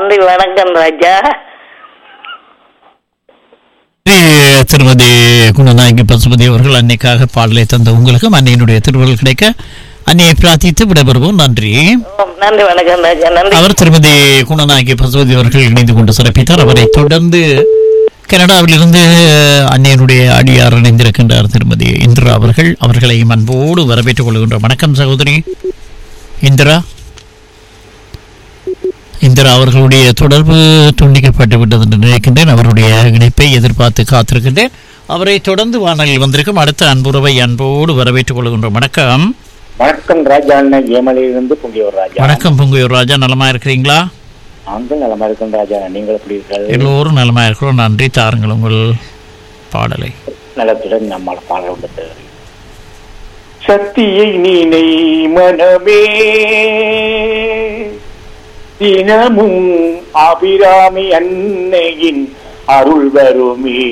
நன்றி வணக்கம் ராஜா ஸ்ரீ திருமதி குணநாயகி பசுபதி அவர்கள் அன்னைக்காக பாடலை தந்த உங்களுக்கும் அன்னையினுடைய திருவள்ளுவர் கிடைக்க அன்னையை பிரார்த்தித்து விடைபெறுவோம் நன்றி ஓம், நன்றி வணக்கம் ராஜா நன்றி அவர் திருமதி குணநாயகி பசுபதி அவர்கள் இணைந்து கொண்டு சிறப்பித்தார் அவரை தொடர்ந்து கனடாவிலிருந்து அன்னையனுடைய அடியார் இணைந்திருக்கின்றார் திருமதி இந்திரா அவர்கள் அவர்களையும் அன்போடு வரவேற்றுக் கொள்கின்றோம் வணக்கம் சகோதரி இந்திரா இந்திரா அவர்களுடைய தொடர்பு துண்டிக்கப்பட்டு விட்டது என்று நினைக்கின்றேன் அவருடைய இணைப்பை எதிர்பார்த்து காத்திருக்கின்றேன் அவரை தொடர்ந்து வானலில் வந்திருக்கும் அடுத்த அன்புறவை அன்போடு வரவேற்றுக் கொள்கின்றோம் வணக்கம் வணக்கம் ராஜா அண்ணன் ஏமலையிலிருந்து பொங்கியவர் ராஜா வணக்கம் பொங்குயூர் ராஜா நலமா இருக்கிறீங்களா நாங்கள் நலமா இருக்கோம் ராஜா நீங்கள் எப்படி இருக்கிறது எல்லோரும் நலமா இருக்கிறோம் நன்றி தாருங்கள் உங்கள் பாடலை நலத்துடன் நம்மால் பாட உள்ளது சக்தியை நீனை மனமே தினமும் அபிராமி அன்னையின் அருள் வருமே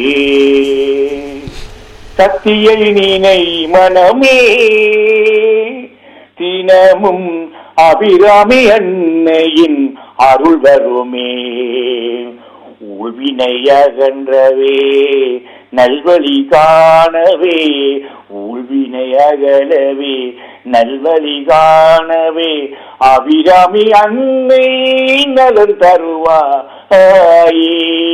சக்தியை நீனை மனமே தினமும் அபிராமி அன்னையின் அருள் வருமே உள்வினை அகன்றவே நல்வழி காணவே உள்வினை அகலவே நல்வழி காணவே அபிராமி அன்னை நலன் தருவாயே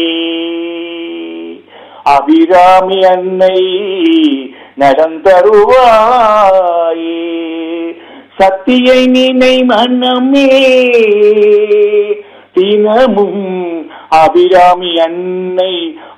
அபிராமி அன்னை நலம் தருவாயே சக்தியை நினை மனமே தினமும் அபிராமி அன்னை